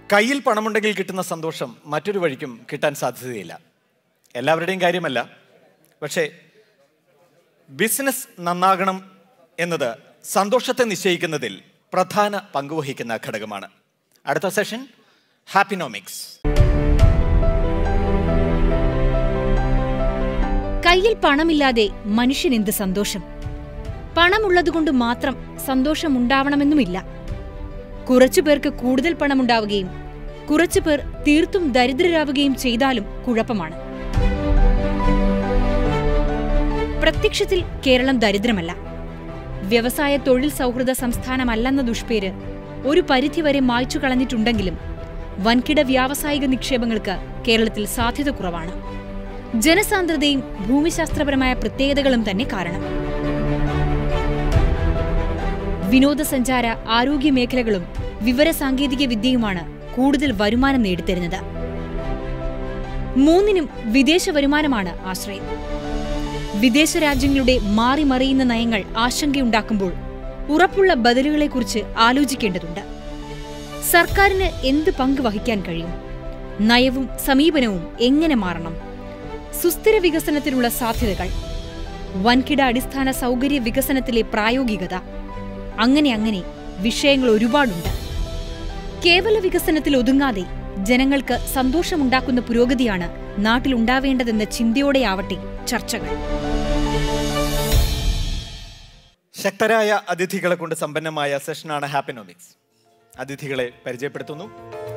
കയ്യിൽ പണമുണ്ടെങ്കിൽ കിട്ടുന്ന സന്തോഷം മറ്റൊരു വഴിക്കും കിട്ടാൻ സാധ്യതയില്ല എല്ലാവരുടെയും കാര്യമല്ല പക്ഷേ ബിസിനസ് നന്നാകണം എന്നത് സന്തോഷത്തെ നിശ്ചയിക്കുന്നതിൽ പ്രധാന പങ്കുവഹിക്കുന്ന ഘടകമാണ് അടുത്ത സെഷൻ ഹാപ്പിനോമിക്സ് കയ്യിൽ പണമില്ലാതെ മനുഷ്യൻ എന്ത് സന്തോഷം പണമുള്ളതുകൊണ്ട് മാത്രം സന്തോഷമുണ്ടാവണമെന്നുമില്ല കുറച്ചു പേർക്ക് കൂടുതൽ പണമുണ്ടാവുകയും കുറച്ചു പേർ തീർത്തും ദരിദ്രരാവുകയും ചെയ്താലും കുഴപ്പമാണ് പ്രത്യക്ഷത്തിൽ കേരളം ദരിദ്രമല്ല വ്യവസായ തൊഴിൽ സൗഹൃദ സംസ്ഥാനമല്ലെന്ന ദുഷ്പേര് ഒരു പരിധിവരെ മായ്ച്ചു കളഞ്ഞിട്ടുണ്ടെങ്കിലും വൻകിട വ്യാവസായിക നിക്ഷേപങ്ങൾക്ക് കേരളത്തിൽ സാധ്യത കുറവാണ് ജനസാന്ദ്രതയും ഭൂമിശാസ്ത്രപരമായ പ്രത്യേകതകളും തന്നെ കാരണം വിനോദസഞ്ചാര ആരോഗ്യ മേഖലകളും വിവരസാങ്കേതിക വിദ്യയുമാണ് കൂടുതൽ വരുമാനം നേടിത്തരുന്നത് മൂന്നിനും വിദേശ വരുമാനമാണ് ആശ്രയം വിദേശ രാജ്യങ്ങളുടെ മാറി മറിയുന്ന നയങ്ങൾ ആശങ്കയുണ്ടാക്കുമ്പോൾ ഉറപ്പുള്ള ബദലുകളെക്കുറിച്ച് ആലോചിക്കേണ്ടതുണ്ട് സർക്കാരിന് എന്ത് പങ്ക് വഹിക്കാൻ കഴിയും നയവും സമീപനവും എങ്ങനെ മാറണം സുസ്ഥിര വികസനത്തിനുള്ള സാധ്യതകൾ വൻകിട അടിസ്ഥാന സൗകര്യ വികസനത്തിലെ പ്രായോഗികത അങ്ങനെ അങ്ങനെ വിഷയങ്ങൾ ഒരുപാടുണ്ട് കേവല വികസനത്തിൽ ഒതുങ്ങാതെ ജനങ്ങൾക്ക് സന്തോഷമുണ്ടാക്കുന്ന പുരോഗതിയാണ് നാട്ടിലുണ്ടാവേണ്ടതെന്ന ചിന്തയോടെയാവട്ടെ ചർച്ചകൾ ശക്തരായ അതിഥികളെ കൊണ്ട് സമ്പന്നമായ സെഷനാണ് ഹാപ്പിനോമിക്സ് അതിഥികളെ പരിചയപ്പെടുത്തുന്നു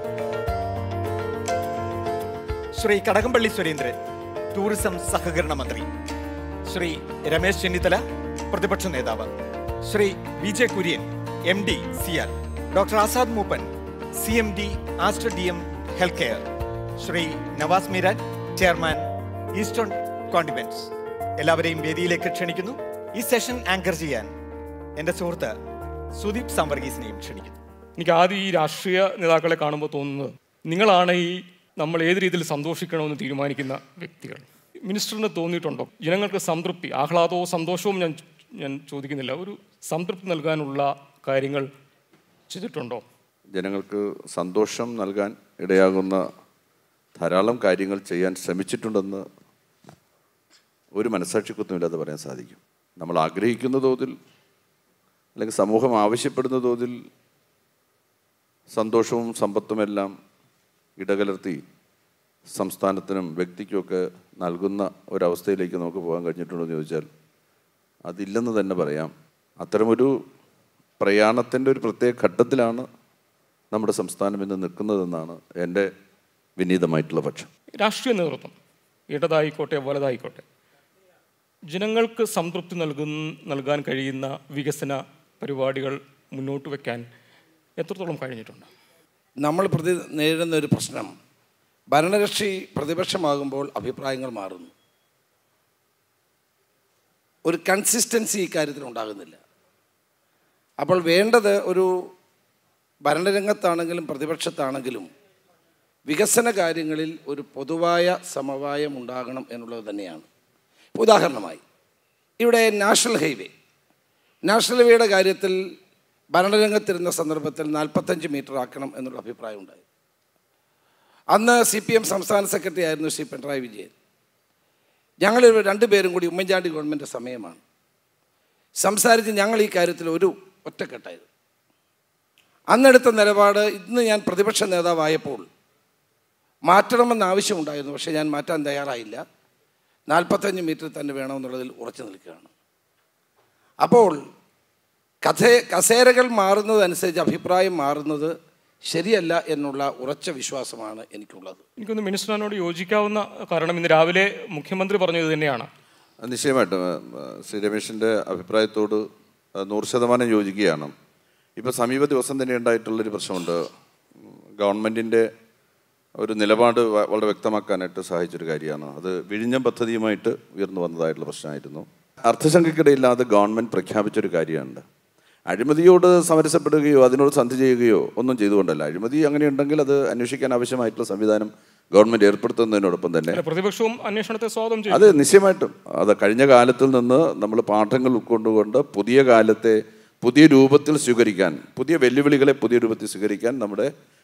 ശ്രീ കടകംപള്ളി സുരേന്ദ്രൻ ടൂറിസം സഹകരണ മന്ത്രി ശ്രീ രമേശ് ചെന്നിത്തല പ്രതിപക്ഷ നേതാവ് Shri V J Kurian M D CIAL doctor Azad Moopen C M D Aster D M health care Shri Navas Meeran chairman Eastern Condiments എല്ലാവരെയും വേദിയിലേക്ക് ക്ഷണിക്കുന്നു ഈ സെഷൻ ആങ്കർ ചെയ്യാൻ എൻ്റെ സുഹൃത്ത് സുദീപ് സംവർഗീസിനെയും ക്ഷണിക്കുന്നു എനിക്ക് ആദ്യം ഈ രാഷ്ട്രീയ നേതാക്കളെ കാണുമ്പോൾ തോന്നുന്നത് നിങ്ങളാണ് ഈ നമ്മൾ ഏത് രീതിയിൽ സന്തോഷിക്കണമെന്ന് തീരുമാനിക്കുന്ന വ്യക്തികൾ മിനിസ്റ്ററിന് തോന്നിയിട്ടുണ്ടോ ജനങ്ങൾക്ക് സംതൃപ്തി ആഹ്ലാദവും സന്തോഷവും ഞാൻ ഞാൻ ചോദിക്കുന്നില്ല ഒരു സംതൃപ്തി നൽകാനുള്ള കാര്യങ്ങൾ ചെയ്തിട്ടുണ്ടോ ജനങ്ങൾക്ക് സന്തോഷം നൽകാൻ ഇടയാകുന്ന ധാരാളം കാര്യങ്ങൾ ചെയ്യാൻ ശ്രമിച്ചിട്ടുണ്ടെന്ന് ഒരു മനസാക്ഷിക്കുത്തുമില്ലാതെ പറയാൻ സാധിക്കും നമ്മൾ ആഗ്രഹിക്കുന്ന തോതിൽ അല്ലെങ്കിൽ സമൂഹം ആവശ്യപ്പെടുന്ന തോതിൽ സന്തോഷവും സമ്പത്തുമെല്ലാം ഇടകലർത്തി സംസ്ഥാനത്തിനും വ്യക്തിക്കുമൊക്കെ നൽകുന്ന ഒരവസ്ഥയിലേക്ക് നമുക്ക് പോകാൻ കഴിഞ്ഞിട്ടുണ്ടോ എന്ന് ചോദിച്ചാൽ അതില്ലെന്ന് തന്നെ പറയാം അത്തരമൊരു പ്രയാണത്തിൻ്റെ ഒരു പ്രത്യേക ഘട്ടത്തിലാണ് നമ്മുടെ സംസ്ഥാനം ഇന്ന് നിൽക്കുന്നതെന്നാണ് എൻ്റെ വിനീതമായിട്ടുള്ള പക്ഷം രാഷ്ട്രീയ നേതൃത്വം ഇടതായിക്കോട്ടെ വലതായിക്കോട്ടെ ജനങ്ങൾക്ക് സംതൃപ്തി നൽകുന്ന നൽകാൻ കഴിയുന്ന വികസന പരിപാടികൾ മുന്നോട്ട് വയ്ക്കാൻ എത്രത്തോളം കഴിഞ്ഞിട്ടുണ്ട് നമ്മൾ പ്രതി നേരിടുന്ന ഒരു പ്രശ്നം ഭരണകക്ഷി പ്രതിപക്ഷമാകുമ്പോൾ അഭിപ്രായങ്ങൾ മാറുന്നു ഒരു കൺസിസ്റ്റൻസി ഇക്കാര്യത്തിൽ ഉണ്ടാകുന്നില്ല അപ്പോൾ വേണ്ടത് ഒരു ഭരണരംഗത്താണെങ്കിലും പ്രതിപക്ഷത്താണെങ്കിലും വികസന കാര്യങ്ങളിൽ ഒരു പൊതുവായ സമവായം ഉണ്ടാകണം എന്നുള്ളത് തന്നെയാണ് ഇപ്പോൾ ഉദാഹരണമായി ഇവിടെ നാഷണൽ ഹൈവേ നാഷണൽ ഹൈവേയുടെ കാര്യത്തിൽ ഭരണരംഗത്തിരുന്ന സന്ദർഭത്തിൽ നാൽപ്പത്തഞ്ച് മീറ്റർ ആക്കണം എന്നുള്ള അഭിപ്രായം ഉണ്ടായി അന്ന് സി പി എം സംസ്ഥാന സെക്രട്ടറി ആയിരുന്നു ശ്രീ പിണറായി വിജയൻ ഞങ്ങൾ രണ്ടുപേരും കൂടി ഉമ്മൻചാണ്ടി ഗവൺമെൻറ് സമയമാണ് സംസാരിച്ച് ഞങ്ങൾ ഈ കാര്യത്തിൽ ഒരു ഒറ്റക്കെട്ടായിരുന്നു അന്നെടുത്ത നിലപാട് ഇന്ന് ഞാൻ പ്രതിപക്ഷ നേതാവായപ്പോൾ മാറ്റണമെന്ന് ആവശ്യമുണ്ടായിരുന്നു പക്ഷേ ഞാൻ മാറ്റാൻ തയ്യാറായില്ല നാൽപ്പത്തഞ്ച് മീറ്റർ തന്നെ വേണമെന്നുള്ളതിൽ ഉറച്ചു നിൽക്കുകയാണ് അപ്പോൾ കഥ കസേരകൾ മാറുന്നതനുസരിച്ച് അഭിപ്രായം മാറുന്നത് ശരിയല്ല എന്നുള്ള ഉറച്ച വിശ്വാസമാണ് എനിക്കുള്ളത് എനിക്കൊന്ന് മിനിസ്റ്ററിനോട് യോജിക്കാവുന്ന കാരണം ഇന്ന് രാവിലെ മുഖ്യമന്ത്രി പറഞ്ഞത് തന്നെയാണ് നിശ്ചയമായിട്ടും ആ, ശ്രീ രമേശിൻ്റെ അഭിപ്രായത്തോട് ആ, നൂറ് ശതമാനം യോജിക്കുകയാണ് ഇപ്പോൾ സമീപ ദിവസം തന്നെ ഉണ്ടായിട്ടുള്ളൊരു പ്രശ്നമുണ്ട് ഗവൺമെൻറ്റിൻ്റെ ഒരു നിലപാട് വ- വളരെ വ്യക്തമാക്കാനായിട്ട് സഹായിച്ചൊരു കാര്യമാണ് അത് വിഴിഞ്ഞം പദ്ധതിയുമായിട്ട് ഉയർന്നു വന്നതായിട്ടുള്ള പ്രശ്നമായിരുന്നു അർത്ഥശങ്കയ്ക്കിടയില്ലാതെ ഗവൺമെൻറ് പ്രഖ്യാപിച്ചൊരു കാര്യമുണ്ട് അഴിമതിയോട് സമരസപ്പെടുകയോ അതിനോട് സന്ധി ചെയ്യുകയോ ഒന്നും ചെയ്തുകൊണ്ടല്ല അഴിമതി അങ്ങനെ ഉണ്ടെങ്കിൽ അത് അന്വേഷിക്കാൻ ആവശ്യമായിട്ടുള്ള സംവിധാനം ഗവൺമെൻറ് ഏർപ്പെടുത്തുന്നതിനോടൊപ്പം തന്നെ അല്ല, പ്രതിപക്ഷവും അന്വേഷണത്തെ സ്വാഗതം ചെയ്തു അത് നിശ്ചയമായിട്ടും അത് കഴിഞ്ഞ കാലത്തിൽ നിന്ന് നമ്മൾ പാഠങ്ങൾ ഉൾക്കൊണ്ടുകൊണ്ട് പുതിയ കാലത്തെ പുതിയ രൂപത്തിൽ സ്വീകരിക്കാൻ പുതിയ വെല്ലുവിളികളെ പുതിയ രൂപത്തിൽ സ്വീകരിക്കാൻ നമ്മുടെ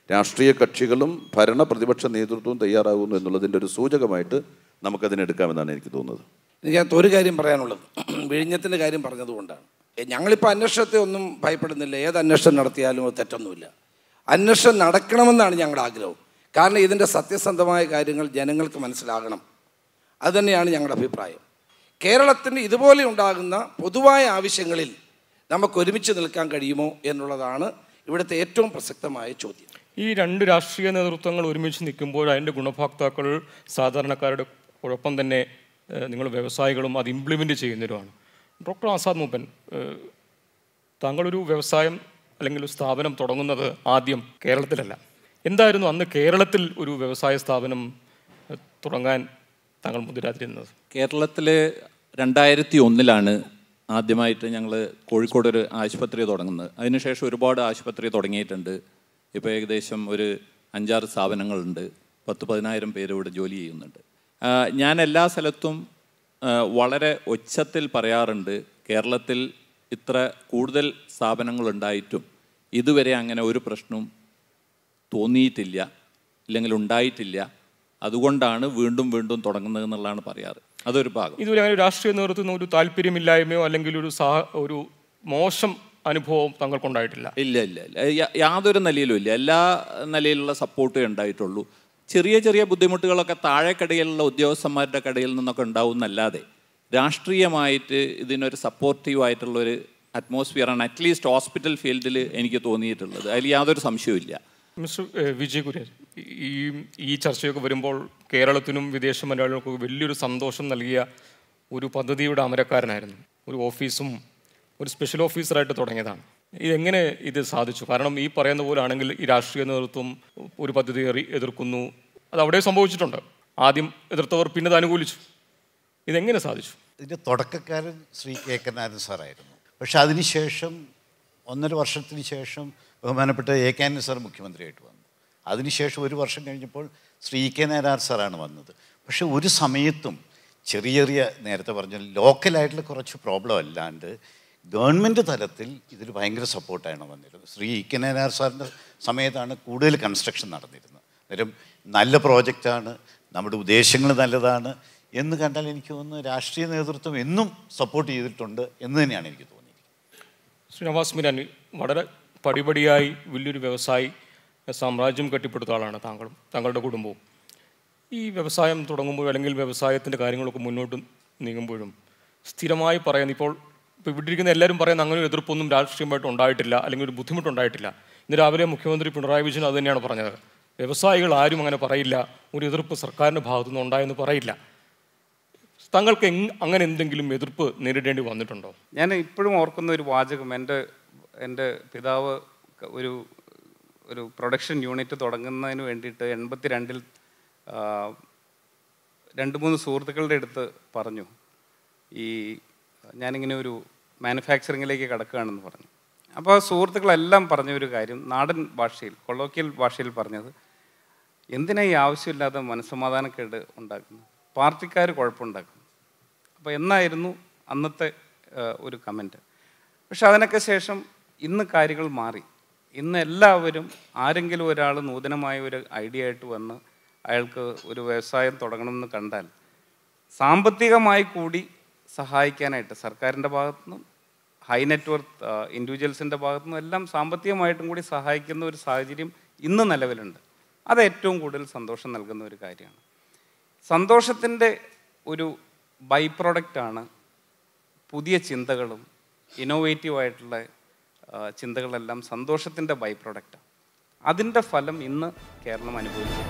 രാഷ്ട്രീയ കക്ഷികളും ഭരണ പ്രതിപക്ഷ നേതൃത്വവും തയ്യാറാകുന്നു എന്നുള്ളതിൻ്റെ ഒരു സൂചകമായിട്ട് നമുക്കതിനെടുക്കാമെന്നാണ് എനിക്ക് തോന്നുന്നത് എനിക്കകത്ത് ഒരു കാര്യം പറയാനുള്ളത് വിഴിഞ്ഞത്തിൻ്റെ കാര്യം പറഞ്ഞതുകൊണ്ടാണ് എ, ഞങ്ങളിപ്പോൾ അന്വേഷണത്തെ ഒന്നും ഭയപ്പെടുന്നില്ല ഏത് അന്വേഷണം നടത്തിയാലും അത് തെറ്റൊന്നുമില്ല അന്വേഷണം നടക്കണമെന്നാണ് ഞങ്ങളുടെ ആഗ്രഹം കാരണം ഇതിൻ്റെ സത്യസന്ധമായ കാര്യങ്ങൾ ജനങ്ങൾക്ക് മനസ്സിലാകണം അതുതന്നെയാണ് ഞങ്ങളുടെ അഭിപ്രായം കേരളത്തിന് ഇതുപോലെ ഉണ്ടാകുന്ന പൊതുവായ ആവശ്യങ്ങളിൽ നമുക്ക് ഒരുമിച്ച് നിൽക്കാൻ കഴിയുമോ എന്നുള്ളതാണ് ഇവിടുത്തെ ഏറ്റവും പ്രസക്തമായ ചോദ്യം ഈ രണ്ട് രാഷ്ട്രീയ നേതൃത്വങ്ങൾ ഒരുമിച്ച് നിൽക്കുമ്പോൾ അതിൻ്റെ ഗുണഭോക്താക്കൾ സാധാരണക്കാരുടെ കുഴപ്പം തന്നെ ഏഹ്, നിങ്ങൾ വ്യവസായികളും അത് ഇംപ്ലിമെൻ്റ് ചെയ്യുന്നവരുമാണ് ഡോക്ടർ ആസാദ് മൂപ്പൻ ഏഹ്, താങ്കളൊരു വ്യവസായം അല്ലെങ്കിൽ ഒരു സ്ഥാപനം തുടങ്ങുന്നത് ആദ്യം കേരളത്തിലല്ല എന്തായിരുന്നു അന്ന് കേരളത്തിൽ ഒരു വ്യവസായ സ്ഥാപനം ഏഹ്, തുടങ്ങാൻ താങ്കൾ മുതിരാതിരുന്നത് കേരളത്തിൽ രണ്ടായിരത്തി ഒന്നിലാണ് ആദ്യമായിട്ട് ഞങ്ങൾ കോഴിക്കോട് ഒരു ആശുപത്രി തുടങ്ങുന്നത് അതിനുശേഷം ഒരുപാട് ആശുപത്രി തുടങ്ങിയിട്ടുണ്ട് ഇപ്പോൾ ഏകദേശം ഒരു അഞ്ചാറ് സ്ഥാപനങ്ങളുണ്ട് പത്ത് പതിനായിരം പേര് ഇവിടെ ജോലി ചെയ്യുന്നുണ്ട് ആ, ഞാൻ എല്ലാ സ്ഥലത്തും ആ, വളരെ ഒച്ചത്തിൽ പറയാറുണ്ട് കേരളത്തിൽ ഇത്ര കൂടുതൽ സ്ഥാപനങ്ങളുണ്ടായിട്ടും ഇതുവരെ അങ്ങനെ ഒരു പ്രശ്നവും തോന്നിയിട്ടില്ല ഇല്ലെങ്കിൽ ഉണ്ടായിട്ടില്ല അതുകൊണ്ടാണ് വീണ്ടും വീണ്ടും തുടങ്ങുന്നത് എന്നുള്ളതാണ് പറയാറ് അതൊരു ഭാഗം ഇതുവരെ അങ്ങനെ രാഷ്ട്രീയ നേതൃത്വത്തിന് ഒരു താല്പര്യമില്ലായ്മയോ അല്ലെങ്കിൽ ഒരു സാ ഒരു മോശം അനുഭവം താങ്കൾക്കുണ്ടായിട്ടില്ല ഇല്ല ഇല്ല ഇല്ല യാ- യാതൊരു നിലയിലും ഇല്ല എല്ലാ നിലയിലുള്ള സപ്പോർട്ടേ ഉണ്ടായിട്ടുള്ളൂ ചെറിയ ചെറിയ ബുദ്ധിമുട്ടുകളൊക്കെ താഴെക്കടയിലുള്ള ഉദ്യോഗസ്ഥന്മാരുടെ കടയിൽ നിന്നൊക്കെ ഉണ്ടാവുന്നല്ലാതെ രാഷ്ട്രീയമായിട്ട് ഇതിനൊരു സപ്പോർട്ടീവ് ആയിട്ടുള്ള ഒരു അറ്റ്മോസ്ഫിയറാണ് അറ്റ്ലീസ്റ്റ് ഹോസ്പിറ്റൽ ഫീൽഡിൽ എനിക്ക് തോന്നിയിട്ടുള്ളത് അതിൽ യാതൊരു സംശയവും മിസ്റ്റർ ഏഹ്, വിജയ് കുര്യൻ ഈ ഈ ചർച്ചയൊക്കെ വരുമ്പോൾ കേരളത്തിനും വിദേശ മലയാളികൾക്കും വലിയൊരു സന്തോഷം നൽകിയ ഒരു പദ്ധതിയുടെ അമരക്കാരനായിരുന്നു ഒരു ഓഫീസും ഒരു സ്പെഷ്യൽ ഓഫീസറായിട്ട് തുടങ്ങിയതാണ് ഇതെങ്ങനെ ഇത് സാധിച്ചു കാരണം ഈ പറയുന്ന പോലെ ആണെങ്കിൽ ഈ രാഷ്ട്രീയ നേതൃത്വം ഒരു പദ്ധതി എറി- എതിർക്കുന്നു അത് അവിടെ സംഭവിച്ചിട്ടുണ്ട് ആദ്യം എതിർത്തവർ പിന്നെ അത് അനുകൂലിച്ചു ഇതെങ്ങനെ സാധിച്ചു ഇതിൻ്റെ തുടക്കക്കാരൻ ശ്രീ കെ കരുണാകരൻ സാറായിരുന്നു പക്ഷെ അതിനുശേഷം ഒന്നര വർഷത്തിന് ശേഷം ബഹുമാനപ്പെട്ട എ കെ ആന്റണി സാർ മുഖ്യമന്ത്രിയായിട്ട് വന്നു അതിനുശേഷം ഒരു വർഷം കഴിഞ്ഞപ്പോൾ ശ്രീ കെ നാരാർ സാറാണ് വന്നത് പക്ഷെ ഒരു സമയത്തും ചെറിയ ചെറിയ നേരത്തെ പറഞ്ഞ ലോക്കലായിട്ടുള്ള കുറച്ച് പ്രോബ്ലം അല്ലാണ്ട് ഗവൺമെൻറ് തലത്തിൽ ഇതിൽ ഭയങ്കര സപ്പോർട്ടാണ് വന്നിരുന്നത് ശ്രീ ഇ കെ നാരാർ സാറിൻ്റെ സമയത്താണ് കൂടുതൽ കൺസ്ട്രക്ഷൻ നടന്നിരുന്നത് അന്നേരം നല്ല പ്രോജക്റ്റാണ് നമ്മുടെ ഉദ്ദേശങ്ങൾ നല്ലതാണ് എന്ന് കണ്ടാൽ എനിക്ക് തോന്നുന്നു രാഷ്ട്രീയ നേതൃത്വം എന്നും സപ്പോർട്ട് ചെയ്തിട്ടുണ്ട് എന്ന് തന്നെയാണ് എനിക്ക് തോന്നിയിരിക്കുന്നത് ശ്രീ നവാസ് മിരാൻ വളരെ പടിപടിയായി വലിയൊരു വ്യവസായി സാമ്രാജ്യം കെട്ടിപ്പടുത്ത ആളാണ് താങ്കളും താങ്കളുടെ കുടുംബവും ഈ വ്യവസായം തുടങ്ങുമ്പോൾ അല്ലെങ്കിൽ വ്യവസായത്തിൻ്റെ കാര്യങ്ങളൊക്കെ മുന്നോട്ട് നീങ്ങുമ്പോഴും സ്ഥിരമായി പറയുന്ന ഇപ്പോൾ ഇപ്പോൾ ഇവിടെ ഇരിക്കുന്ന എല്ലാവരും പറയുന്ന അങ്ങനെ ഒരു എതിർപ്പൊന്നും രാഷ്ട്രീയമായിട്ട് ഉണ്ടായിട്ടില്ല അല്ലെങ്കിൽ ഒരു ബുദ്ധിമുട്ടുണ്ടായിട്ടില്ല ഇന്ന് രാവിലെ മുഖ്യമന്ത്രി പിണറായി വിജയൻ അത് തന്നെയാണ് പറഞ്ഞത് വ്യവസായികൾ ആരും അങ്ങനെ പറയില്ല ഒരു എതിർപ്പ് സർക്കാരിൻ്റെ ഭാഗത്തുനിന്ന് ഉണ്ടായെന്ന് പറയില്ല താങ്കൾക്ക് എങ് അങ്ങനെ എന്തെങ്കിലും എതിർപ്പ് നേരിടേണ്ടി വന്നിട്ടുണ്ടോ ഞാൻ ഇപ്പോഴും ഓർക്കുന്ന ഒരു വാചകം എൻ്റെ എൻ്റെ പിതാവ് ക- ഒരു ഒരു പ്രൊഡക്ഷൻ യൂണിറ്റ് തുടങ്ങുന്നതിന് വേണ്ടിയിട്ട് എൺപത്തി രണ്ടിൽ രണ്ട് മൂന്ന് സുഹൃത്തുക്കളുടെ അടുത്ത് പറഞ്ഞു ഈ ഞാനിങ്ങനെ ഒരു മാനുഫാക്ചറിങ്ങിലേക്ക് കിടക്കുകയാണെന്ന് പറഞ്ഞു അപ്പോൾ ആ സുഹൃത്തുക്കളെല്ലാം പറഞ്ഞ ഒരു കാര്യം നാടൻ ഭാഷയിൽ കൊളോക്കിയൽ ഭാഷയിൽ പറഞ്ഞത് എന്തിനാ ഈ ആവശ്യമില്ലാതെ മനസ്സമാധാനക്കേട് ഉണ്ടാക്കുന്നത് പാർട്ടിക്കാർ കുഴപ്പമുണ്ടാക്കും അപ്പോൾ എന്നായിരുന്നു അന്നത്തെ ആ, ഒരു കമൻറ്റ് പക്ഷെ അതിനൊക്കെ ശേഷം ഇന്ന് കാര്യങ്ങൾ മാറി ഇന്ന് എല്ലാവരും ആരെങ്കിലും ഒരാൾ നൂതനമായ ഒരു ഐഡിയ ആയിട്ട് വന്ന് അയാൾക്ക് ഒരു വ്യവസായം തുടങ്ങണമെന്ന് കണ്ടാൽ സാമ്പത്തികമായി കൂടി സഹായിക്കാനായിട്ട് സർക്കാരിൻ്റെ ഭാഗത്തുനിന്നും ഹൈ നെറ്റ്വർത്ത് ഇൻഡിവിജ്വൽസിൻ്റെ ഭാഗത്തുനിന്നും എല്ലാം സാമ്പത്തികമായിട്ടും കൂടി സഹായിക്കുന്ന ഒരു സാഹചര്യം ഇന്ന് നിലവിലുണ്ട് അത് ഏറ്റവും കൂടുതൽ സന്തോഷം നൽകുന്ന ഒരു കാര്യമാണ് സന്തോഷത്തിൻ്റെ ഒരു ബൈ പ്രൊഡക്റ്റാണ് പുതിയ ചിന്തകളും ഇന്നോവേറ്റീവ് ആയിട്ടുള്ള ആ, ചിന്തകളെല്ലാം സന്തോഷത്തിൻ്റെ ബൈ പ്രൊഡക്റ്റാണ് അതിൻ്റെ ഫലം ഇന്ന് കേരളം അനുഭവിക്കുന്നു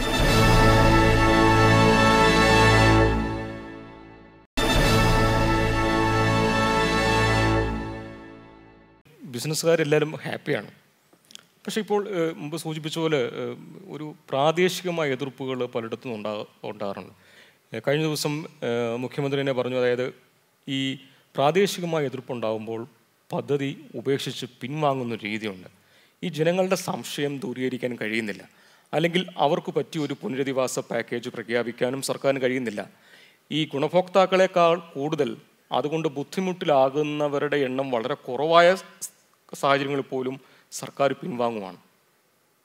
ബിസിനസ്സുകാരെല്ലാവരും ഹാപ്പിയാണ് പക്ഷേ ഇപ്പോൾ ഏഹ്, മുമ്പ് സൂചിപ്പിച്ച പോലെ ഏഹ്, ഒരു പ്രാദേശികമായ എതിർപ്പുകൾ പലയിടത്തും ഉണ്ടാ ഉണ്ടാകാറുണ്ട് ഏഹ്, കഴിഞ്ഞ ദിവസം ഏഹ്, മുഖ്യമന്ത്രി തന്നെ പറഞ്ഞു അതായത് ഈ പ്രാദേശികമായ എതിർപ്പുണ്ടാകുമ്പോൾ പദ്ധതി ഉപേക്ഷിച്ച് പിൻവാങ്ങുന്ന ഒരു രീതിയുണ്ട് ഈ ജനങ്ങളുടെ സംശയം ദൂരീകരിക്കാൻ കഴിയുന്നില്ല അല്ലെങ്കിൽ അവർക്ക് പറ്റിയ ഒരു പുനരധിവാസ പാക്കേജ് പ്രഖ്യാപിക്കാനും സർക്കാരിന് കഴിയുന്നില്ല ഈ ഗുണഭോക്താക്കളെക്കാൾ കൂടുതൽ അതുകൊണ്ട് ബുദ്ധിമുട്ടിലാകുന്നവരുടെ എണ്ണം വളരെ കുറവായ സ് സാഹചര്യങ്ങളിൽ പോലും സർക്കാർ പിൻവാങ്ങുവാണ്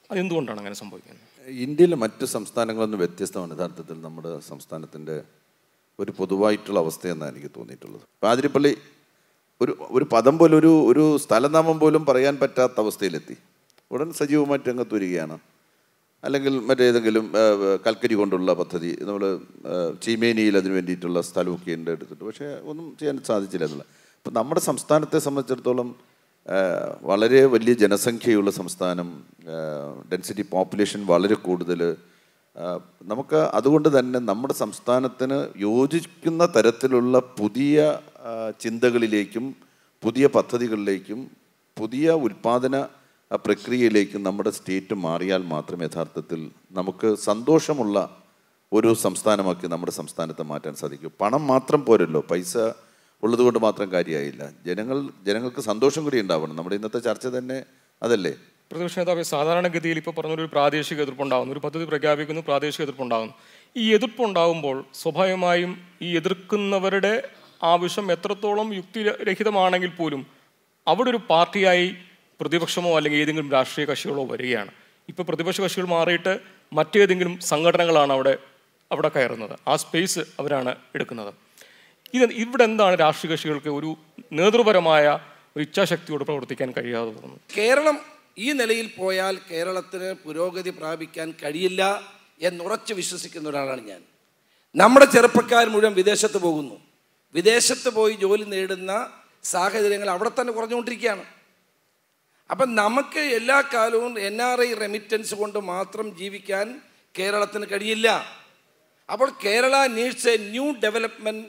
അതെന്തുകൊണ്ടാണ് അങ്ങനെ സംഭവിക്കുന്നത് ഇന്ത്യയിലെ മറ്റ് സംസ്ഥാനങ്ങളിൽ നിന്ന് വ്യത്യസ്തമാണ് യഥാർത്ഥത്തിൽ നമ്മുടെ സംസ്ഥാനത്തിൻ്റെ ഒരു പൊതുവായിട്ടുള്ള അവസ്ഥയെന്നാണ് എനിക്ക് തോന്നിയിട്ടുള്ളത് പാതിരിപ്പള്ളി ഒരു ഒരു പദം പോലും ഒരു ഒരു സ്ഥലനാമം പോലും പറയാൻ പറ്റാത്ത അവസ്ഥയിലെത്തി ഉടൻ സജീവമായിട്ട് രംഗത്ത് വരികയാണ് അല്ലെങ്കിൽ മറ്റേതെങ്കിലും ആ, കൽക്കരി കൊണ്ടുള്ള പദ്ധതി നമ്മൾ ചീമേനിയിൽ അതിന് വേണ്ടിയിട്ടുള്ള സ്ഥലമൊക്കെ ഉണ്ട് എടുത്തിട്ട് പക്ഷേ ഒന്നും ചെയ്യാൻ സാധിച്ചില്ല എന്നുള്ള അപ്പം നമ്മുടെ സംസ്ഥാനത്തെ സംബന്ധിച്ചിടത്തോളം ആ, വളരെ വലിയ ജനസംഖ്യയുള്ള സംസ്ഥാനം ഡെൻസിറ്റി പോപ്പുലേഷൻ വളരെ കൂടുതൽ ആ, നമുക്ക് അതുകൊണ്ട് തന്നെ നമ്മുടെ സംസ്ഥാനത്തിന് യോജിക്കുന്ന തരത്തിലുള്ള പുതിയ ആ, ചിന്തകളിലേക്കും പുതിയ പദ്ധതികളിലേക്കും പുതിയ ഉൽപാദന ആ, പ്രക്രിയയിലേക്കും നമ്മുടെ സ്റ്റേറ്റ് മാറിയാൽ മാത്രമേ യഥാർത്ഥത്തിൽ നമുക്ക് സന്തോഷമുള്ള ഒരു സംസ്ഥാനമാക്കി നമ്മുടെ സംസ്ഥാനത്തെ മാറ്റാൻ സാധിക്കൂ പണം മാത്രം പോരല്ലോ പൈസ ഉള്ളതുകൊണ്ട് മാത്രം കാര്യമായില്ല ജനങ്ങൾ ജനങ്ങൾക്ക് സന്തോഷം കൂടി ഉണ്ടാവണം നമ്മുടെ ഇന്നത്തെ ചർച്ച തന്നെ അതല്ലേ പ്രതിപക്ഷ നേതാവ് സാധാരണഗതിയിൽ ഇപ്പോൾ പറഞ്ഞൊരു പ്രാദേശിക എതിർപ്പുണ്ടാകുന്നു ഒരു പദ്ധതി പ്രഖ്യാപിക്കുന്നു പ്രാദേശിക എതിർപ്പുണ്ടാകുന്നു ഈ എതിർപ്പുണ്ടാകുമ്പോൾ സ്വാഭാവികമായും ഈ എതിർക്കുന്നവരുടെ ആവശ്യം എത്രത്തോളം യുക്തിരഹിതമാണെങ്കിൽ പോലും അവിടെ ഒരു പാർട്ടിയായി പ്രതിപക്ഷമോ അല്ലെങ്കിൽ ഏതെങ്കിലും രാഷ്ട്രീയ കക്ഷികളോ വരികയാണ് ഇപ്പോൾ പ്രതിപക്ഷ കക്ഷികൾ മാറിയിട്ട് മറ്റേതെങ്കിലും സംഘടനകളാണ് അവിടെ അവിടെ കയറുന്നത് ആ സ്പേസ് അവരാണ് എടുക്കുന്നത് ഇത് ഇവിടെ എന്താണ് രാഷ്ട്രീയ കക്ഷികൾക്ക് ഒരു നേതൃപരമായ ഒരു ഇച്ഛാശക്തിയോട് പ്രവർത്തിക്കാൻ കഴിയാതെ പോകുന്നത് കേരളം ഈ നിലയിൽ പോയാൽ കേരളത്തിന് പുരോഗതി പ്രാപിക്കാൻ കഴിയില്ല എന്നുറച്ച് വിശ്വസിക്കുന്ന ഒരാളാണ് ഞാൻ നമ്മുടെ ചെറുപ്പക്കാർ മുഴുവൻ വിദേശത്ത് പോകുന്നു വിദേശത്ത് പോയി ജോലി നേടുന്ന സാഹചര്യങ്ങൾ അവിടെ തന്നെ കുറഞ്ഞുകൊണ്ടിരിക്കുകയാണ് അപ്പം നമുക്ക് എല്ലാ കാലവും എൻ ആർ ഐ റെമിറ്റൻസ് കൊണ്ട് മാത്രം ജീവിക്കാൻ കേരളത്തിന് കഴിയില്ല അപ്പോൾ Kerala needs a new development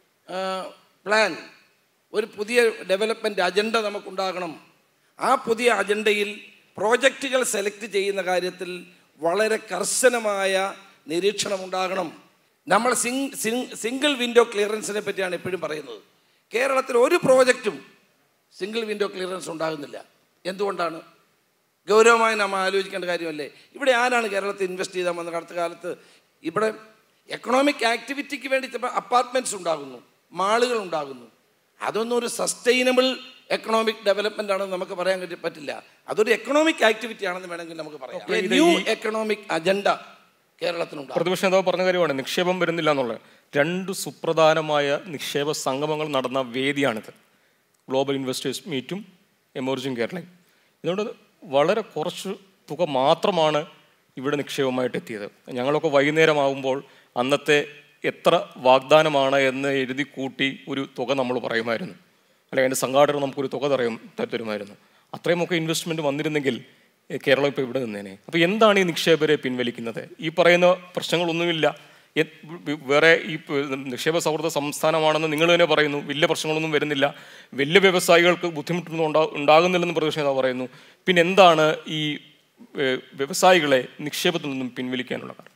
plan ഒരു പുതിയ ഡെവലപ്മെൻറ്റ് അജണ്ട നമുക്കുണ്ടാകണം ആ പുതിയ അജണ്ടയിൽ പ്രോജക്റ്റുകൾ സെലക്ട് ചെയ്യുന്ന കാര്യത്തിൽ വളരെ കർശനമായ നിരീക്ഷണം ഉണ്ടാകണം നമ്മൾ സിംഗ് സിംഗ് സിംഗിൾ വിൻഡോ ക്ലിയറൻസിനെ പറ്റിയാണ് എപ്പോഴും പറയുന്നത് കേരളത്തിൽ ഒരു പ്രോജക്റ്റും സിംഗിൾ വിൻഡോ ക്ലിയറൻസ് ഉണ്ടാകുന്നില്ല എന്തുകൊണ്ടാണ് ഗൗരവമായി നമ്മൾ ആലോചിക്കേണ്ട കാര്യമല്ലേ ഇവിടെ ആരാണ് കേരളത്തിൽ ഇൻവെസ്റ്റ് ചെയ്താൽ വന്ന അടുത്ത കാലത്ത് ഇവിടെ എക്കണോമിക് ആക്ടിവിറ്റിക്ക് വേണ്ടി അപ്പാർട്ട്മെൻറ്റ്സ് ഉണ്ടാകുന്നു മാളുകൾ ഉണ്ടാകുന്നു അതൊന്നും ഒരു സസ്റ്റൈനബിൾ എക്കണോമിക് ഡെവലപ്മെന്റ് ആണെന്ന് നമുക്ക് പറയാൻ കഴി- പറ്റില്ല അതൊരു എക്കണോമിക് ആക്ടിവിറ്റി ആണെന്ന് വേണമെങ്കിൽ നമുക്ക് പറയാം അപ്പോൾ ഇത് ന്യൂ ഈ- എക്കണോമിക് അജണ്ട കേരളത്തിനുണ്ടാകും പ്രതിപക്ഷ നേതാവ് പറഞ്ഞ കാര്യമാണ് നിക്ഷേപം വരുന്നില്ല എന്നുള്ളത് രണ്ട് സുപ്രധാനമായ നിക്ഷേപ സംഗമങ്ങൾ നടന്ന വേദിയാണിത് ഗ്ലോബൽ ഇൻവെസ്റ്റേഴ്സ് മീറ്റും എമർജിങ് കേരളയും ഇതുകൊണ്ട് വളരെ കുറച്ച് തുക മാത്രമാണ് ഇവിടെ നിക്ഷേപമായിട്ട് എത്തിയത് ഞങ്ങളൊക്കെ വൈകുന്നേരമാകുമ്പോൾ അന്നത്തെ എത്ര വാഗ്ദാനമാണ് എന്ന് എഴുതി കൂട്ടി ഒരു തുക നമ്മൾ പറയുമായിരുന്നു അല്ലെങ്കിൽ അതിൻ്റെ സംഘാടകർ നമുക്കൊരു തുക തറയും തരുമായിരുന്നു അത്രയുമൊക്കെ ഇൻവെസ്റ്റ്മെൻറ്റ് വന്നിരുന്നെങ്കിൽ ഏ, കേരളം ഇപ്പോൾ ഇവിടെ നിന്നേനെ അപ്പോൾ എന്താണ് ഈ നിക്ഷേപരെ പിൻവലിക്കുന്നത് ഈ പറയുന്ന പ്രശ്നങ്ങളൊന്നുമില്ല എ- വ- വേറെ ഈ പ- നിക്ഷേപ സൗഹൃദ സംസ്ഥാനമാണെന്ന് നിങ്ങൾ തന്നെ പറയുന്നു വലിയ പ്രശ്നങ്ങളൊന്നും വരുന്നില്ല വലിയ വ്യവസായികൾക്ക് ബുദ്ധിമുട്ടൊന്നും ഉണ്ടാ ഉണ്ടാകുന്നില്ലെന്ന് പ്രതിപക്ഷ നേതാവ് പറയുന്നു പിന്നെ എന്താണ് ഈ ഏ, വ്യവസായികളെ നിക്ഷേപത്തിൽ നിന്നും പിൻവലിക്കാനുള്ള കാരണം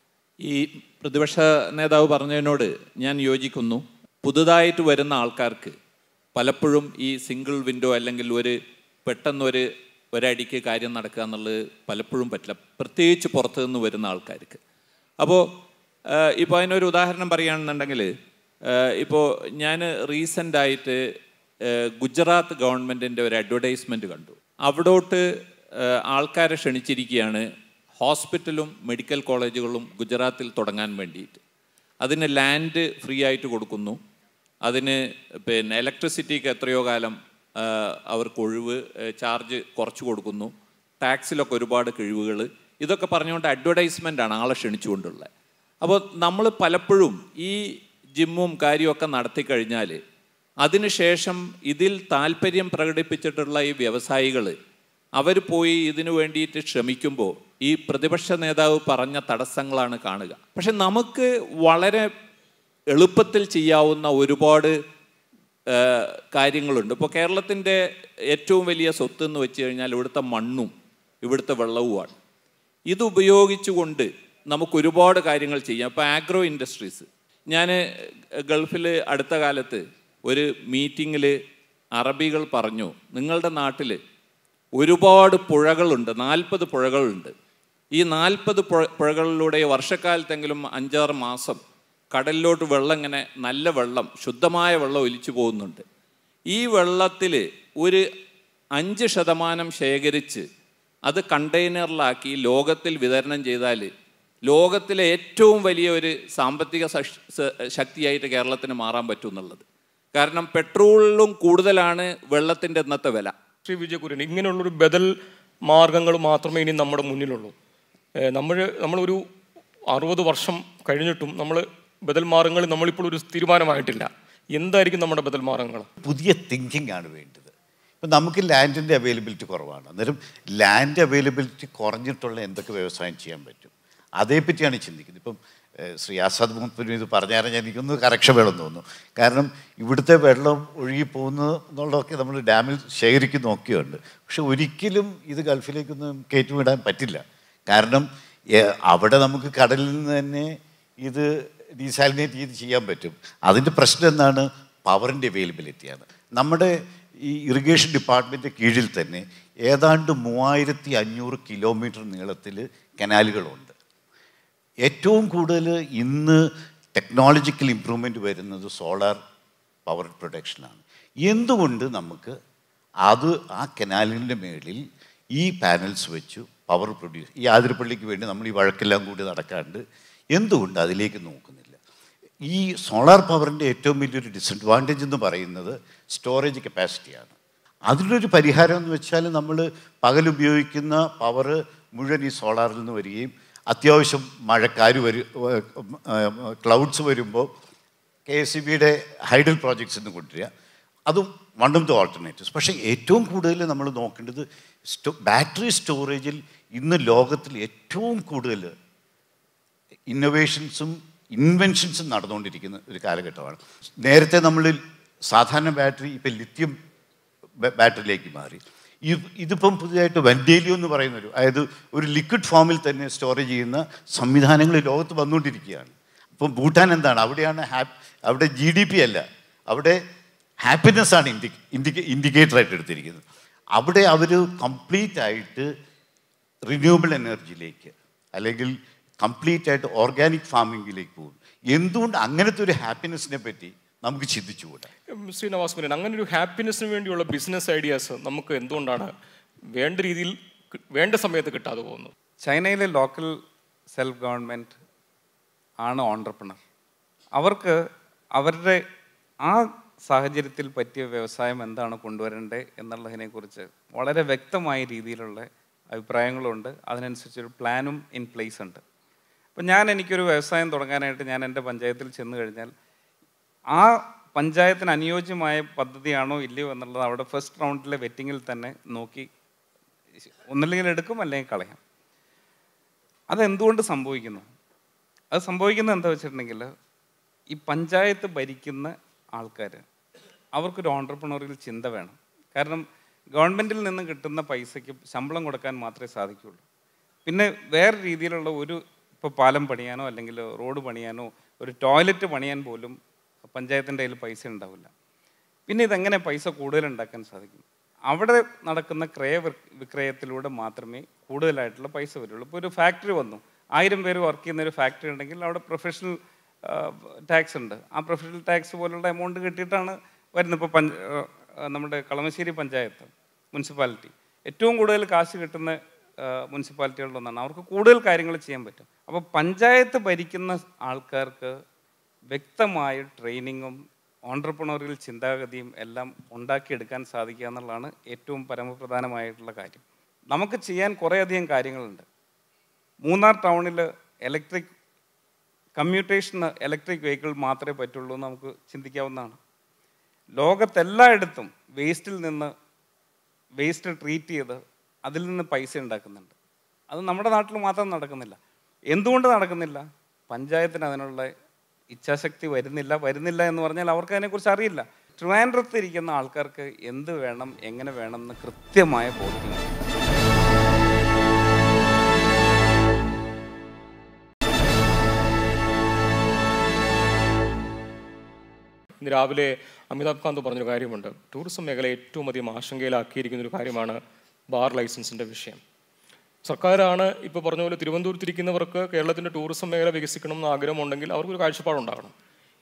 ഈ പ്രതിപക്ഷ നേതാവ് പറഞ്ഞതിനോട് ഞാൻ യോജിക്കുന്നു പുതുതായിട്ട് വരുന്ന ആൾക്കാർക്ക് പലപ്പോഴും ഈ സിംഗിൾ വിൻഡോ അല്ലെങ്കിൽ ഒരു പെട്ടെന്നൊരു ഒരടിക്ക് കാര്യം നടക്കുക എന്നുള്ളത് പലപ്പോഴും പറ്റില്ല പ്രത്യേകിച്ച് പുറത്തു നിന്ന് വരുന്ന ആൾക്കാർക്ക് അപ്പോൾ ഇപ്പോൾ അതിനൊരു ഉദാഹരണം പറയുകയാണെന്നുണ്ടെങ്കിൽ ഇപ്പോൾ ഞാൻ റീസെൻ്റായിട്ട് ഗുജറാത്ത് ഗവൺമെൻറ്റിൻ്റെ ഒരു അഡ്വർടൈസ്മെൻറ്റ് കണ്ടു അവിടോട്ട് ഏഹ്, ആൾക്കാരെ ക്ഷണിച്ചിരിക്കുകയാണ് ഹോസ്പിറ്റലും മെഡിക്കൽ കോളേജുകളും ഗുജറാത്തിൽ തുടങ്ങാൻ വേണ്ടിയിട്ട് അതിന് ലാൻഡ് ഫ്രീ ആയിട്ട് കൊടുക്കുന്നു അതിന് പിന്നെ ഇലക്ട്രിസിറ്റിക്ക് എത്രയോ കാലം ആ, അവർക്ക് ഒഴിവ് ചാർജ് കുറച്ച് കൊടുക്കുന്നു ടാക്സിലൊക്കെ ഒരുപാട് കിഴിവുകൾ ഇതൊക്കെ പറഞ്ഞുകൊണ്ട് അഡ്വർടൈസ്മെൻ്റ് ആണ് ആളെ ക്ഷണിച്ചുകൊണ്ടുള്ളത് അപ്പോൾ നമ്മൾ പലപ്പോഴും ഈ ജിമ്മും കാര്യമൊക്കെ നടത്തി കഴിഞ്ഞാൽ അതിനുശേഷം ഇതിൽ താല്പര്യം പ്രകടിപ്പിച്ചിട്ടുള്ള ഈ വ്യവസായികൾ അവർ പോയി ഇതിനു വേണ്ടിയിട്ട് ശ്രമിക്കുമ്പോൾ ഈ പ്രതിപക്ഷ നേതാവ് പറഞ്ഞ തടസ്സങ്ങളാണ് കാണുക പക്ഷെ നമുക്ക് വളരെ എളുപ്പത്തിൽ ചെയ്യാവുന്ന ഒരുപാട് ആ, കാര്യങ്ങളുണ്ട് ഇപ്പോൾ കേരളത്തിൻ്റെ ഏറ്റവും വലിയ സ്വത്ത് എന്ന് വെച്ച് കഴിഞ്ഞാൽ ഇവിടുത്തെ മണ്ണും ഇവിടുത്തെ വെള്ളവുമാണ് ഇത് ഉപയോഗിച്ചുകൊണ്ട് നമുക്ക് ഒരുപാട് കാര്യങ്ങൾ ചെയ്യാം ഇപ്പോൾ ആഗ്രോ ഇൻഡസ്ട്രീസ് ഞാൻ ഗൾഫിൽ അടുത്ത കാലത്ത് ഒരു മീറ്റിങ്ങിൽ അറബികൾ പറഞ്ഞു നിങ്ങളുടെ നാട്ടിൽ ഒരുപാട് പുഴകളുണ്ട് നാൽപ്പത് പുഴകളുണ്ട് ഈ നാൽപ്പത് പുഴ പുഴകളിലൂടെ വർഷക്കാലത്തെങ്കിലും അഞ്ചാറ് മാസം കടലിലോട്ട് വെള്ളം ഇങ്ങനെ നല്ല വെള്ളം ശുദ്ധമായ വെള്ളം ഒലിച്ചു പോകുന്നുണ്ട് ഈ വെള്ളത്തിൽ ഒരു അഞ്ച് ശതമാനം ശേഖരിച്ച് അത് കണ്ടെയ്നറിലാക്കി ലോകത്തിൽ വിതരണം ചെയ്താൽ ലോകത്തിലെ ഏറ്റവും വലിയ ഒരു സാമ്പത്തിക സശ്- സ- ശക്തിയായിട്ട് കേരളത്തിന് മാറാൻ പറ്റും എന്നുള്ളത് കാരണം പെട്രോളിലും കൂടുതലാണ് വെള്ളത്തിൻ്റെ ഇന്നത്തെ വില ശ്രീ വിജയകുര്യൻ ഇങ്ങനെയുള്ളൊരു ബദൽ മാർഗങ്ങൾ മാത്രമേ ഇനി നമ്മുടെ മുന്നിലുള്ളൂ നമ്മൾ നമ്മളൊരു അറുപത് വർഷം കഴിഞ്ഞിട്ടും നമ്മൾ ബദൽ മാർഗങ്ങളിൽ നമ്മളിപ്പോൾ ഒരു തീരുമാനമായിട്ടില്ല എന്തായിരിക്കും നമ്മുടെ ബദൽ മാർഗങ്ങൾ പുതിയ തിങ്കിങ് ആണ് വേണ്ടത് ഇപ്പം നമുക്ക് ലാൻഡിൻ്റെ അവൈലബിലിറ്റി കുറവാണ് അന്നേരം ലാൻഡ് അവൈലബിലിറ്റി കുറഞ്ഞിട്ടുള്ള എന്തൊക്കെ വ്യവസായം ചെയ്യാൻ പറ്റും അതേപ്പറ്റിയാണ് ചിന്തിക്കുന്നത് ഇപ്പം ഏഹ്, ശ്രീ ആസാദ് മുഹമ്മദ് ഇത് പറഞ്ഞാൽ എനിക്കൊന്ന് കറക്ഷൻ വേണമെന്ന് തോന്നുന്നു കാരണം ഇവിടുത്തെ വെള്ളം ഒഴുകി പോകുന്നത് എന്നുള്ളതൊക്കെ നമ്മൾ ഡാമിൽ ശേഖരിക്കുന്ന നോക്കിയുണ്ട് പക്ഷെ ഒരിക്കലും ഇത് ഗൾഫിലേക്കൊന്നും കയറ്റിവിടാൻ പറ്റില്ല കാരണം ഏഹ്, അവിടെ നമുക്ക് കടലിൽ നിന്ന് തന്നെ ഇത് ഡീസാലിനേറ്റ് ചെയ്ത് ചെയ്യാൻ പറ്റും അതിൻ്റെ പ്രശ്നം എന്താണ് പവറിൻ്റെ അവൈലബിലിറ്റിയാണ് നമ്മുടെ ഈ ഇറിഗേഷൻ ഡിപ്പാർട്ട്മെൻറ്റ് കീഴിൽ തന്നെ ഏതാണ്ട് മൂവായിരത്തി അഞ്ഞൂറ് കിലോമീറ്റർ നീളത്തിൽ കനാലുകളുണ്ട് ഏറ്റവും കൂടുതൽ ഇന്ന് ടെക്നോളജിക്കൽ ഇമ്പ്രൂവ്മെൻറ്റ് വരുന്നത് സോളാർ പവർ പ്രൊഡക്ഷനാണ് എന്തുകൊണ്ട് നമുക്ക് അത് ആ കനാലിൻ്റെ മേളിൽ ഈ പാനൽസ് വെച്ചു പവർ പ്രൊഡ്യൂസ് ഈ ആതിരപ്പള്ളിക്ക് വേണ്ടി നമ്മൾ ഈ വഴക്കെല്ലാം കൂടി നടക്കാണ്ട് എന്തുകൊണ്ട് അതിലേക്ക് നോക്കുന്നില്ല ഈ സോളാർ പവറിൻ്റെ ഏറ്റവും വലിയൊരു ഡിസഡ്വാൻറ്റേജ് എന്ന് പറയുന്നത് സ്റ്റോറേജ് കപ്പാസിറ്റിയാണ് അതിലൊരു പരിഹാരം എന്ന് വെച്ചാൽ നമ്മൾ പകൽ ഉപയോഗിക്കുന്ന പവർ മുഴുവൻ ഈ സോളാറിൽ നിന്ന് വരികയും അത്യാവശ്യം മഴക്കാര് വരും ക്ലൗഡ്സ് വരുമ്പോൾ കെ എസ് സി ബിയുടെ ഹൈഡൽ പ്രോജക്ട്സ് നിന്ന് കൊണ്ടുവരിക അതും വൺ ഓഫ് ദ ഓൾട്ടർനേറ്റീവ്സ് പക്ഷേ ഏറ്റവും കൂടുതൽ നമ്മൾ നോക്കേണ്ടത് സ്റ്റോ ബാറ്ററി സ്റ്റോറേജിൽ ഇന്ന് ലോകത്തിൽ ഏറ്റവും കൂടുതൽ ഇന്നൊവേഷൻസും ഇൻവെൻഷൻസും നടന്നുകൊണ്ടിരിക്കുന്ന ഒരു കാലഘട്ടമാണ് നേരത്തെ നമ്മൾ സാധാരണ ബാറ്ററി ഇപ്പം ലിത്യം ബ- ബാറ്ററിയിലേക്ക് മാറി ഇത് ഇതിപ്പം പുതിയതായിട്ട് വെൻഡേലിയോ എന്ന് പറയുന്നൊരു അതായത് ഒരു ലിക്വിഡ് ഫോമിൽ തന്നെ സ്റ്റോറേജ് ചെയ്യുന്ന സംവിധാനങ്ങൾ ലോകത്ത് വന്നുകൊണ്ടിരിക്കുകയാണ് അപ്പം ഭൂട്ടാൻ എന്താണ് അവിടെയാണ് ഹാപ്പ് അവിടെ ജി ഡി പി അല്ല അവിടെ ഹാപ്പിനെസ് ആണ് ഇൻഡി ഇൻഡിക്കേ ഇൻഡിക്കേറ്ററായിട്ട് എടുത്തിരിക്കുന്നത് അവിടെ അവർ കംപ്ലീറ്റ് ആയിട്ട് റിന്യൂവബിൾ എനർജിയിലേക്ക് അല്ലെങ്കിൽ കംപ്ലീറ്റ് ആയിട്ട് ഓർഗാനിക് ഫാമിങ്ങിലേക്ക് പോകും എന്തുകൊണ്ട് അങ്ങനത്തെ ഒരു ഹാപ്പിനെസ്സിനെ പറ്റി നമുക്ക് ചിന്തിച്ചുകൂടാ ഉം, ശ്രീ നവാസ് കുര്യൻ അങ്ങനെ ഒരു ഹാപ്പിനെസ്സിന് വേണ്ടിയുള്ള ബിസിനസ് ഐഡിയാസ് നമുക്ക് എന്തുകൊണ്ടാണ് വേണ്ട രീതിയിൽ കി- വേണ്ട സമയത്ത് കിട്ടാതെ പോകുന്നത് ചൈനയിലെ ലോക്കൽ സെൽഫ് ഗവൺമെൻറ് ആണ് ഓണ്ടർപ്രണർ അവർക്ക് അവരുടെ ആ സാഹചര്യത്തിൽ പറ്റിയ വ്യവസായം എന്താണ് കൊണ്ടുവരേണ്ടത് എന്നുള്ളതിനെക്കുറിച്ച് വളരെ വ്യക്തമായ രീതിയിലുള്ള അഭിപ്രായങ്ങളുണ്ട് അതിനനുസരിച്ചൊരു പ്ലാനും ഇൻ പ്ലേസ് ഉണ്ട് അപ്പം ഞാൻ എനിക്കൊരു വ്യവസായം തുടങ്ങാനായിട്ട് ഞാൻ എൻ്റെ പഞ്ചായത്തിൽ ചെന്ന് കഴിഞ്ഞാൽ ആ പഞ്ചായത്തിന് അനുയോജ്യമായ പദ്ധതിയാണോ ഇല്ലയോ എന്നുള്ളത് അവിടെ ഫസ്റ്റ് റൗണ്ടിലെ വെറ്റിങ്ങിൽ തന്നെ നോക്കി ഒന്നില്ലെങ്കിൽ എടുക്കും അല്ലെങ്കിൽ കളയാം അതെന്തുകൊണ്ട് സംഭവിക്കുന്നു അത് സംഭവിക്കുന്നത് എന്താ വെച്ചിട്ടുണ്ടെങ്കിൽ ഈ പഞ്ചായത്ത് ഭരിക്കുന്ന ആൾക്കാർ അവർക്കൊരു ഓണ്ടർപ്രണറിയൽ ചിന്ത വേണം കാരണം ഗവൺമെൻറ്റിൽ നിന്ന് കിട്ടുന്ന പൈസയ്ക്ക് ശമ്പളം കൊടുക്കാൻ മാത്രമേ സാധിക്കുകയുള്ളൂ പിന്നെ വേറെ രീതിയിലുള്ള ഒരു ഇപ്പോൾ പാലം പണിയാനോ അല്ലെങ്കിൽ റോഡ് പണിയാനോ ഒരു ടോയ്ലറ്റ് പണിയാൻ പോലും പഞ്ചായത്തിൻ്റെ കയ്യിൽ പൈസ ഉണ്ടാവില്ല പിന്നെ ഇതെങ്ങനെ പൈസ കൂടുതൽ ഉണ്ടാക്കാൻ സാധിക്കും അവിടെ നടക്കുന്ന ക്രയ വിക്- വിക്രയത്തിലൂടെ മാത്രമേ കൂടുതലായിട്ടുള്ള പൈസ വരുള്ളൂ ഇപ്പോൾ ഒരു ഫാക്ടറി വന്നു ആയിരം പേര് വർക്ക് ചെയ്യുന്ന ഒരു ഫാക്ടറി ഉണ്ടെങ്കിൽ അവിടെ പ്രൊഫഷണൽ ടാക്സ് ഉണ്ട് ആ പ്രൊഫഷണൽ ടാക്സ് പോലുള്ള എമൗണ്ട് കിട്ടിയിട്ടാണ് വരുന്നത് ഇപ്പോൾ പഞ്ച ആ, നമ്മുടെ കളമശ്ശേരി പഞ്ചായത്ത് മുനിസിപ്പാലിറ്റി ഏറ്റവും കൂടുതൽ കാശ് കിട്ടുന്ന മുനിസിപ്പാലിറ്റികളിലൊന്നാണ് അവർക്ക് കൂടുതൽ കാര്യങ്ങൾ ചെയ്യാൻ പറ്റും അപ്പോൾ പഞ്ചായത്ത് ഭരിക്കുന്ന ആൾക്കാർക്ക് വ്യക്തമായ ട്രെയിനിങ്ങും ഓണ്ടർപ്രണറിയൽ ചിന്താഗതിയും എല്ലാം ഉണ്ടാക്കിയെടുക്കാൻ സാധിക്കുക എന്നുള്ളതാണ് ഏറ്റവും പരമപ്രധാനമായിട്ടുള്ള കാര്യം നമുക്ക് ചെയ്യാൻ കുറേയധികം കാര്യങ്ങളുണ്ട് മൂന്നാർ ടൗണിൽ ഇലക്ട്രിക് കമ്മ്യൂട്ടേഷന് ഇലക്ട്രിക് വെഹിക്കിൾ മാത്രമേ പറ്റുള്ളൂ എന്ന് നമുക്ക് ചിന്തിക്കാവുന്നതാണ് ലോകത്തെല്ലായിടത്തും വേസ്റ്റിൽ നിന്ന് വേസ്റ്റ് ട്രീറ്റ് ചെയ്ത് അതിൽ നിന്ന് പൈസ ഉണ്ടാക്കുന്നുണ്ട് അത് നമ്മുടെ നാട്ടിൽ മാത്രം നടക്കുന്നില്ല എന്തുകൊണ്ട് നടക്കുന്നില്ല പഞ്ചായത്തിന് അതിനുള്ള ഇച്ഛാശക്തി വരുന്നില്ല വരുന്നില്ല എന്ന് പറഞ്ഞാൽ അവർക്ക് അതിനെക്കുറിച്ച് അറിയില്ല ട്രിവാൻഡ്രത്ത് ഇരിക്കുന്ന ആൾക്കാർക്ക് എന്ത് വേണം എങ്ങനെ വേണം എന്ന് കൃത്യമായ ബോധ്യമുണ്ട് ഇന്ന് രാവിലെ അമിതാഭ് കാന്ത് പറഞ്ഞൊരു കാര്യമുണ്ട് ടൂറിസം മേഖല ഏറ്റവും അധികം ആശങ്കയിലാക്കിയിരിക്കുന്ന ഒരു കാര്യമാണ് ബാർ ലൈസൻസിൻ്റെ വിഷയം സർക്കാരാണ് ഇപ്പോൾ പറഞ്ഞ പോലെ തിരുവനന്തപുരത്തിരിക്കുന്നവർക്ക് കേരളത്തിൻ്റെ ടൂറിസം മേഖല വികസിക്കണം എന്ന് ആഗ്രഹമുണ്ടെങ്കിൽ അവർക്കൊരു കാഴ്ചപ്പാടുണ്ടാകണം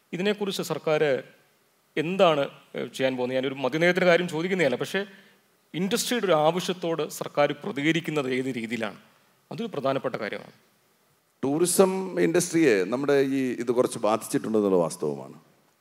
ഇതിനെക്കുറിച്ച് സർക്കാർ എന്താണ് ഏഹ്, ചെയ്യാൻ പോകുന്നത് ഞാനൊരു മദ്യനയത്തിൻ്റെ കാര്യം ചോദിക്കുന്നതല്ല പക്ഷേ ഇൻഡസ്ട്രിയുടെ ഒരു ആവശ്യത്തോട് സർക്കാർ പ്രതികരിക്കുന്നത് ഏത് രീതിയിലാണ് അതൊരു പ്രധാനപ്പെട്ട കാര്യമാണ് ടൂറിസം ഇൻഡസ്ട്രിയെ നമ്മുടെ ഈ ഇത് കുറച്ച് ബാധിച്ചിട്ടുണ്ടെന്നുള്ള വാസ്തവമാണ്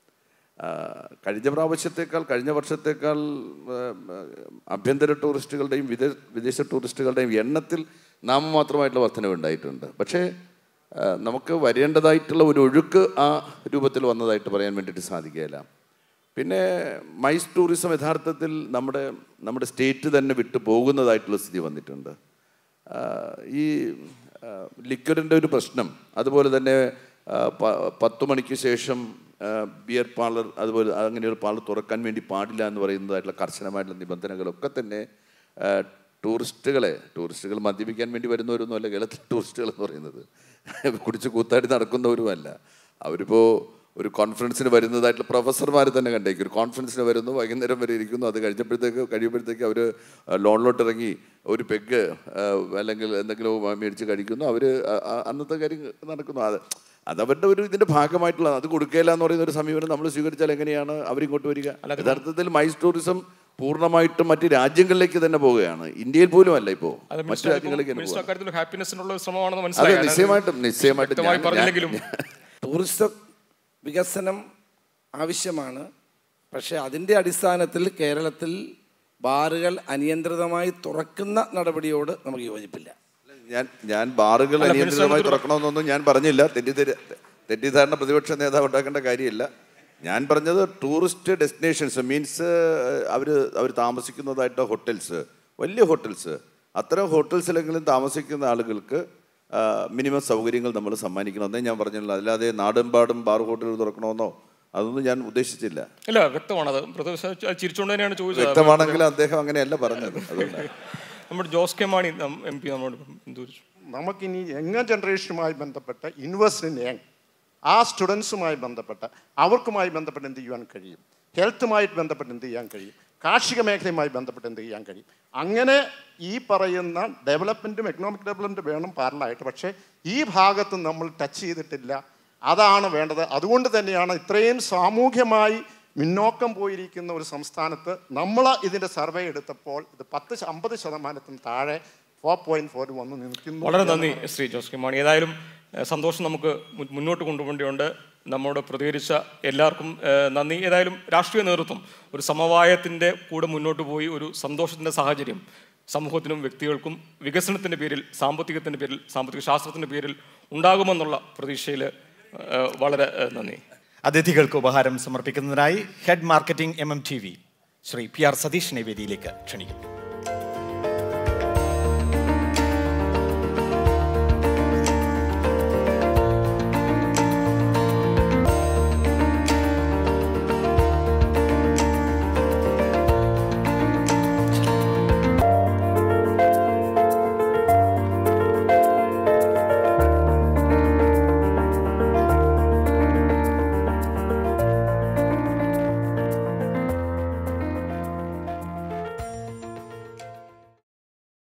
ആ, കഴിഞ്ഞ പ്രാവശ്യത്തേക്കാൾ കഴിഞ്ഞ വർഷത്തേക്കാൾ ആ, ആ, ആഭ്യന്തര ടൂറിസ്റ്റുകളുടെയും വിദേശ വിദേശ ടൂറിസ്റ്റുകളുടെയും എണ്ണത്തിൽ നാമമാത്രമായിട്ടുള്ള വർധനവ് ഉണ്ടായിട്ടുണ്ട് പക്ഷേ ആ, നമുക്ക് വരേണ്ടതായിട്ടുള്ള ഒരു ഒഴുക്ക് ആ രൂപത്തിൽ വന്നതായിട്ട് പറയാൻ വേണ്ടിയിട്ട് സാധിക്കുകയില്ല പിന്നെ മൈസ് ടൂറിസം യഥാർത്ഥത്തിൽ നമ്മുടെ നമ്മുടെ സ്റ്റേറ്റ് തന്നെ വിട്ടു പോകുന്നതായിട്ടുള്ള സ്ഥിതി വന്നിട്ടുണ്ട് ആ, ഈ ലിക്വറിൻ്റെ ഒരു പ്രശ്നം അതുപോലെ തന്നെ ആ, പ- പത്ത് മണിക്ക് ശേഷം ആ, ബിയർ പാർലർ അതുപോലെ അങ്ങനെയുള്ള പാർലർ തുറക്കാൻ വേണ്ടി പാടില്ല എന്ന് പറയുന്നതായിട്ടുള്ള കർശനമായിട്ടുള്ള നിബന്ധനകളൊക്കെ തന്നെ ആ, ടൂറിസ്റ്റുകളെ ടൂറിസ്റ്റുകൾ മദ്യപിക്കാൻ വേണ്ടി വരുന്നവരൊന്നും അല്ല കേരളത്തിലെ ടൂറിസ്റ്റുകൾ എന്ന് പറയുന്നത് കുടിച്ച് കൂത്താടി നടക്കുന്നവരുമല്ല അവരിപ്പോൾ ഒരു കോൺഫറൻസിന് വരുന്നതായിട്ടുള്ള പ്രൊഫസർമാർ തന്നെ കണ്ടേക്കും ഒരു കോൺഫറൻസിന് വരുന്നു വൈകുന്നേരം വരെ ഇരിക്കുന്നു അത് കഴിഞ്ഞപ്പോഴത്തേക്ക് കഴിയുമ്പോഴത്തേക്ക് അവർ ലോണിലോട്ട് ഇറങ്ങി ഒരു പെഗ് അല്ലെങ്കിൽ എന്തെങ്കിലും മേടിച്ച് കഴിക്കുന്നു അവർ അന്നത്തെ കാര്യം നടക്കുന്നു അത് അതവരുടെ ഒരു ഇതിന്റെ ഭാഗമായിട്ടുള്ള അത് കൊടുക്കുകയില്ല എന്ന് പറയുന്ന ഒരു സമീപനം നമ്മൾ സ്വീകരിച്ചാൽ എങ്ങനെയാണ് അവരിങ്ങോട്ട് വരിക യഥാർത്ഥത്തിൽ മൈസ് ടൂറിസം പൂർണ്ണമായിട്ടും മറ്റ് രാജ്യങ്ങളിലേക്ക് തന്നെ പോവുകയാണ് ഇന്ത്യയിൽ പോലും അല്ല ഇപ്പോൾ അത് മറ്റു മിനിസ്റ്റർ രാജ്യങ്ങളിലേക്ക് തന്നെ മിനിസ്റ്റർ പോവുക. അക്കാര്യത്തിൽ ഒരു ഹാപ്പിനെസ്സിനുള്ള ഒരു ശ്രമമാണെന്ന് അതെ മനസ്സിലായി നിശ്ചയമായിട്ടും നിശ്ചയമായിട്ടും വ്യക്തമായി ഞാൻ- പറഞ്ഞില്ലെങ്കിലും ഞാൻ- ടൂറിസം വികസനം ആവശ്യമാണ് പക്ഷേ അതിൻ്റെ അടിസ്ഥാനത്തിൽ കേരളത്തിൽ ബാറുകൾ അനിയന്ത്രിതമായി തുറക്കുന്ന നടപടിയോട് നമുക്ക് യോജിപ്പില്ല ഞാൻ ഞാൻ ബാറുകൾ അല്ല, അനിയന്ത്രിതമായി മിനിസ്റ്റർ തുറക്കണമെന്നൊന്നും ഞാൻ പറഞ്ഞില്ല തെറ്റിദ്ധര തെറ്റിദ്ധാരണ പ്രതിപക്ഷ നേതാവ് ഉണ്ടാക്കേണ്ട കാര്യമില്ല ഞാൻ പറഞ്ഞത് ടൂറിസ്റ്റ് ഡെസ്റ്റിനേഷൻസ് മീൻസ് അവർ അവർ താമസിക്കുന്നതായിട്ട് ഹോട്ടൽസ് വലിയ ഹോട്ടൽസ് അത്തരം ഹോട്ടൽസിലെങ്കിലും താമസിക്കുന്ന ആളുകൾക്ക് മിനിമം സൗകര്യങ്ങൾ നമ്മൾ സമ്മാനിക്കണമെന്നേ ഞാൻ പറഞ്ഞിട്ടുള്ളൂ അല്ലാതെ നാടെമ്പാടും ബാർ ഹോട്ടലുകൾ തുറക്കണമെന്നോ അതൊന്നും ഞാൻ ഉദ്ദേശിച്ചില്ല ഇല്ല വ്യക്തമാണ് അത് പ്രതിപക്ഷ ചിരിച്ചുകൊണ്ട് തന്നെയാണ് ചോദിച്ചത് വ്യക്തമാണെങ്കിൽ അദ്ദേഹം അങ്ങനെയല്ല പറഞ്ഞത് അതുകൊണ്ടാണ് നമ്മുടെ ജോസ് കെ മാണി എം പി നമ്മോട് എന്ത് ചോദിച്ചു നമുക്കിനി യങ് ജനറേഷനുമായി ബന്ധപ്പെട്ട് ഇൻവെസ്റ്റ് ഇൻ യങ് ആ സ്റ്റുഡൻസുമായി ബന്ധപ്പെട്ട് അവർക്കുമായി ബന്ധപ്പെട്ട് എന്ത് ചെയ്യാൻ കഴിയും ഹെൽത്തുമായി ബന്ധപ്പെട്ട് എന്ത് ചെയ്യാൻ കഴിയും കാർഷിക മേഖലയുമായി ബന്ധപ്പെട്ട് എന്ത് ചെയ്യാൻ കഴിയും അങ്ങനെ ഈ പറയുന്ന ഡെവലപ്മെൻറ്റും എക്കണോമിക് ഡെവലപ്മെൻറ്റ് വേണം പാരലായിട്ട് പക്ഷേ ഈ ഭാഗത്ത് നമ്മൾ ടച്ച് ചെയ്തിട്ടില്ല അതാണ് വേണ്ടത് അതുകൊണ്ട് തന്നെയാണ് ഇത്രയും സാമൂഹ്യമായി മുന്നോക്കം പോയിരിക്കുന്ന ഒരു സംസ്ഥാനത്ത് നമ്മൾ ഇതിൻ്റെ സർവേ എടുത്തപ്പോൾ ഇത് പത്ത് ശ- അമ്പത് ശതമാനത്തിന് താഴെ ഫോർ പോയിന്റ് ഫോർ വന്ന് നിൽക്കുന്നു വളരെ നന്ദി ശ്രീ ജോസ് കെ മാണി ഏതായാലും ഏഹ്, സന്തോഷം നമുക്ക് മു- മുന്നോട്ട് കൊണ്ടുപോകേണ്ടതുണ്ട് നമ്മോട് പ്രതികരിച്ച എല്ലാവർക്കും ഏഹ്, നന്ദി ഏതായാലും രാഷ്ട്രീയ നേതൃത്വം ഒരു സമവായത്തിൻ്റെ കൂടെ മുന്നോട്ട് പോയി ഒരു സന്തോഷത്തിൻ്റെ സാഹചര്യം സമൂഹത്തിനും വ്യക്തികൾക്കും വികസനത്തിൻ്റെ പേരിൽ സാമ്പത്തികത്തിൻ്റെ പേരിൽ സാമ്പത്തിക ശാസ്ത്രത്തിൻ്റെ പേരിൽ ഉണ്ടാകുമെന്നുള്ള പ്രതീക്ഷയിൽ ഏഹ്, വളരെ ഏഹ്, നന്ദി അതിഥികൾക്ക് ഉപഹാരം സമർപ്പിക്കുന്നതിനായി head marketing M M T V Shri P R സതീഷിനെ വേദിയിലേക്ക് ക്ഷണിക്കുന്നു